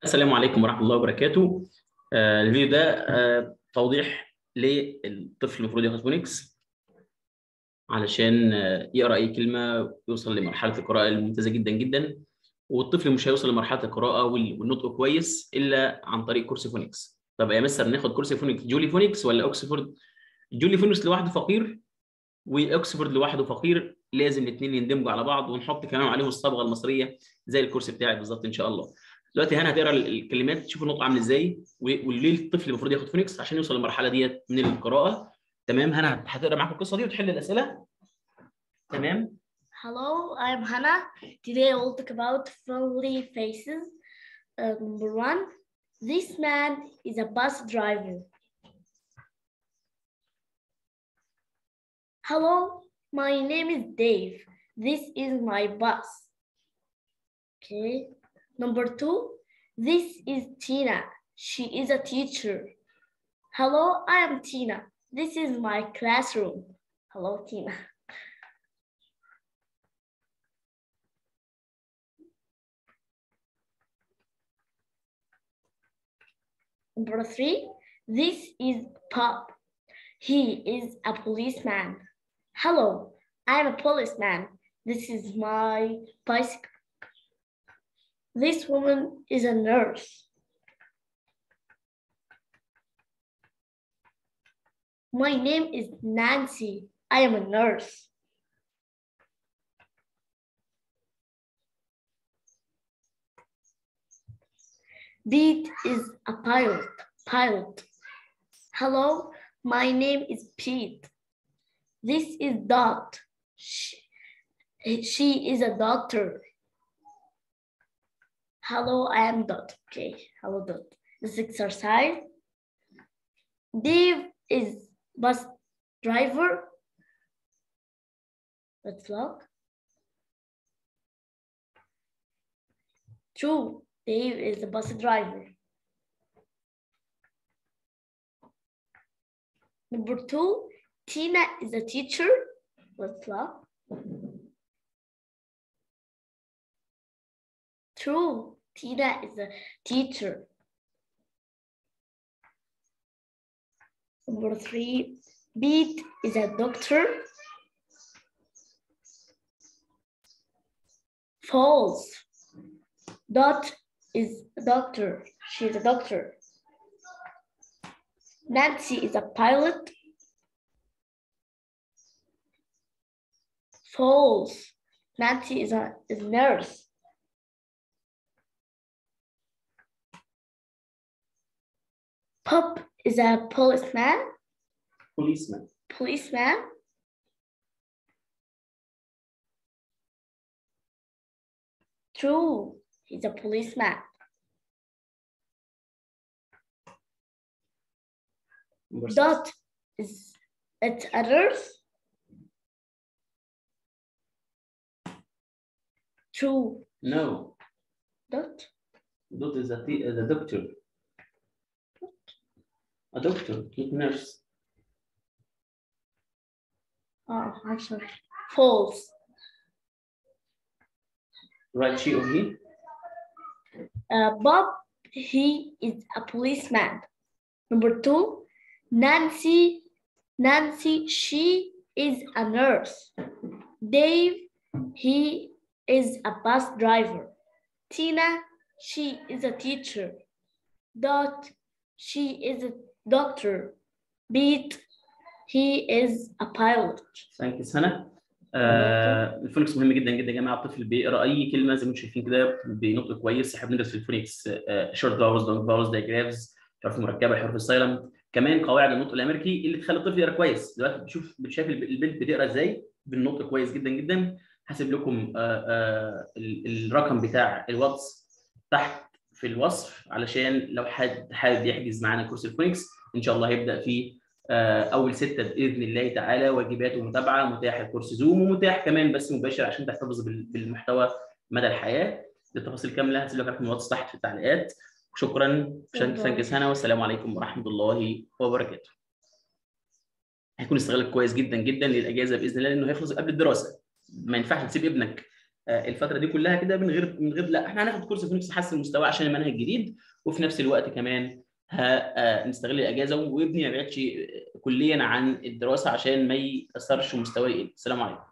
السلام عليكم ورحمة الله وبركاته آه، الفيديو ده آه، توضيح للطفل المفروض ياخد فونكس علشان آه، يقرأ أي كلمة ويوصل لمرحلة القراءة الممتازة جدا جدا والطفل مش هيوصل لمرحلة القراءة وال- والنطق كويس إلا عن طريق كورس فونكس طب يا مستر ناخد كورس فونكس جولي فونكس ولا أوكسفورد؟ جولي فونكس لوحده فقير واوكسفورد لوحده فقير لازم الاثنين يندمجوا على بعض ونحط كمان عليهم الصبغه المصريه زي الكورس بتاعي بالظبط ان شاء الله. دلوقتي هنا هتقرا الكلمات تشوف النطق عامل ازاي و- وليه الطفل المفروض ياخد فونكس عشان يوصل للمرحله ديت من القراءه تمام هنا هتقرا معاكم القصه دي وتحل الاسئله تمام Hello, I'm Hannah. Today I will talk about friendly faces. Uh, number one, this man is a bus driver. Hello, my name is Dave. This is my bus. Okay. Number two, this is Tina. She is a teacher. Hello, I am Tina. This is my classroom. Hello, Tina. Number three, this is Pop. He is a policeman. Hello, I'm a policeman. This is my bicycle. This woman is a nurse. My name is Nancy. I am a nurse. Pete is a pilot. Pilot. Hello, my name is Pete. This is Dot. She, she is a doctor. Hello, I am Dot. Okay, hello Dot. This exercise. Dave is bus driver. Let's look. True. Dave is the bus driver. Number two, Tina is a teacher. Let's look. True. Tina is a teacher. Number three, Beat is a doctor. False. Dot is a doctor. She's a doctor. Nancy is a pilot. False. Nancy is a, is a nurse. Pup is a policeman. policeman Policeman. True. He's a policeman. Number six. Dot is it's a nurse. True. no Dot. dot is a, t- is a doctor a doctor not nurse Oh, I'm sorry. False. right she or he Uh, Bob, he is a policeman. Number two, Nancy, Nancy, she is a nurse. Dave, he is a bus driver. Tina, she is a teacher. Dot, she is a doctor. Beat, he is a pilot. ثانك يو سنه آه الفونكس مهم جدا جدا يا جماعه الطفل بيقرا اي كلمه زي ما انتم شايفين كده بنطق كويس احنا بندرس في الفونكس شورت فاولز لونج فاولز دايجرافز الحروف المركبه الحروف السايلنت كمان قواعد النطق الامريكي اللي تخلي الطفل يقرا كويس دلوقتي بتشوف بتشاف الب- البنت بتقرا ازاي بالنطق كويس جدا جدا هسيب لكم آه آه ال- الرقم بتاع الواتس تحت في الوصف علشان لو حد حابب يحجز معانا كورس الفونكس ان شاء الله هيبدا فيه آه، اول سته باذن الله تعالى واجبات ومتابعه متاح الكورس زوم ومتاح كمان بث مباشر عشان تحتفظ بال- بالمحتوى مدى الحياه التفاصيل كامله هسيب لك رقم الواتس تحت في التعليقات شكرا شكراً. ثانك سنه والسلام عليكم ورحمه الله وبركاته هيكون استغلال كويس جدا جدا للاجازه باذن الله لانه هيخلص قبل الدراسه ما ينفعش تسيب ابنك آه، الفتره دي كلها كده من غير من غير لا احنا هناخد كورس فونكس نحسن المستوى عشان المنهج الجديد وفي نفس الوقت كمان هنستغل الاجازه وابني ما يبعدش كليا عن الدراسه عشان ما ياثرش مستواه يقل السلام عليكم